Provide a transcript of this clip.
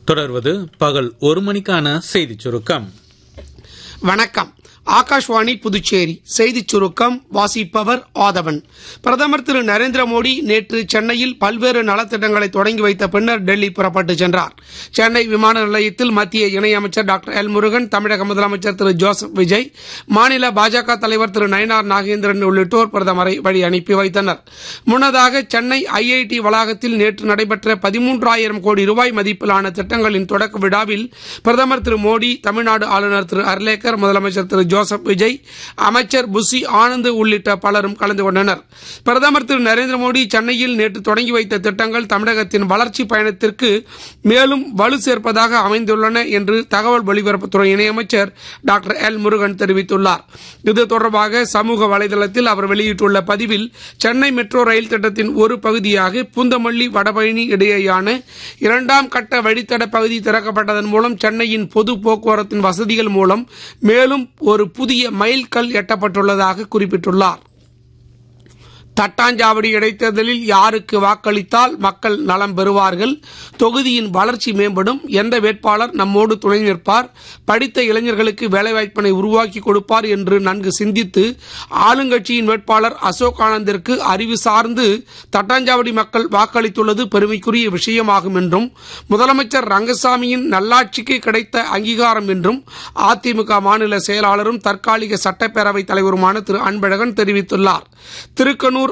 தொடர்வது பகல் ஒரு மணிக்கான செய்திச் சுருக்கம் வணக்கம் ஆகாஷ்வாணி புதுச்சேரி செய்திச் சுருக்கம் வாசிப்பவர் ஆதவன் பிரதமர் திரு நரேந்திர மோடி நேற்று சென்னையில் பல்வேறு நலத்திட்டங்களை தொடங்கி வைத்த பின்னர் டெல்லி புறப்பட்டு சென்றார் சென்னை விமான நிலையத்தில் மத்திய இணையமைச்சர் டாக்டர் எல் முருகன் தமிழக முதலமைச்சர் திரு ஜோசப் விஜய் மாநில பாஜக தலைவர் திரு நயனார் நாகேந்திரன் உள்ளிட்டோர் பிரதமரை வழி அனுப்பி வைத்தனர் முன்னதாக சென்னை ஐஐடி வளாகத்தில் நேற்று நடைபெற்ற பதிமூன்றாயிரம் கோடி ரூபாய் மதிப்பிலான திட்டங்களின் தொடக்க விழாவில் பிரதமர் திரு மோடி தமிழ்நாடு ஆளுநர் திரு அர்லேக்கர் முதலமைச்சர் திரு ஜோசப் விஜய் அமைச்சர் புசி ஆனந்த் உள்ளிட்ட பலரும் கலந்து கொண்டனர் பிரதமர் திரு நரேந்திர மோடி சென்னையில் நேற்று தொடங்கி வைத்த திட்டங்கள் தமிழகத்தின் வளர்ச்சி பயணத்திற்கு மேலும் வலு சேர்ப்பதாக அமைந்துள்ளன என்று தகவல் ஒலிபரப்புத்துறை இணையமைச்சர் டாக்டர் எல் முருகன் தெரிவித்துள்ளார் இது தொடர்பாக சமூக வலைதளத்தில் அவர் வெளியிட்டுள்ள பதிவில் சென்னை மெட்ரோ ரயில் திட்டத்தின் ஒரு பகுதியாக பூந்தமல்லி வடபழனி இடையேயான இரண்டாம் கட்ட வழித்தட பகுதி திறக்கப்பட்டதன் மூலம் சென்னையின் பொது போக்குவரத்தின் வசதிகள் மூலம் மேலும் ஒரு புதிய மைல்கல் எட்டப்பட்டுள்ளதாக குறிப்பிட்டுள்ளார் தட்டாஞ்சாவடி இடைத்தேர்தலில் யாருக்கு வாக்களித்தால் மக்கள் நலம் பெறுவார்கள் தொகுதியின் வளர்ச்சி மேம்படும் எந்த வேட்பாளர் நம்மோடு துணை நிற்பார் படித்த இளைஞர்களுக்கு வேலைவாய்ப்பினை உருவாக்கி கொடுப்பார் என்று நன்கு சிந்தித்து ஆளுங்கட்சியின் வேட்பாளர் அசோக் ஆனந்திற்கு அறிவு சார்ந்து தட்டாஞ்சாவடி மக்கள் வாக்களித்துள்ளது பெருமைக்குரிய விஷயமாகும் என்றும் முதலமைச்சர் ரங்கசாமியின் நல்லாட்சிக்கு கிடைத்த அங்கீகாரம் என்றும் அதிமுக மாநில செயலாளரும் தற்காலிக சட்டப்பேரவைத் தலைவருமான திரு அன்பழகன் தெரிவித்துள்ளார் திருக்கனூர்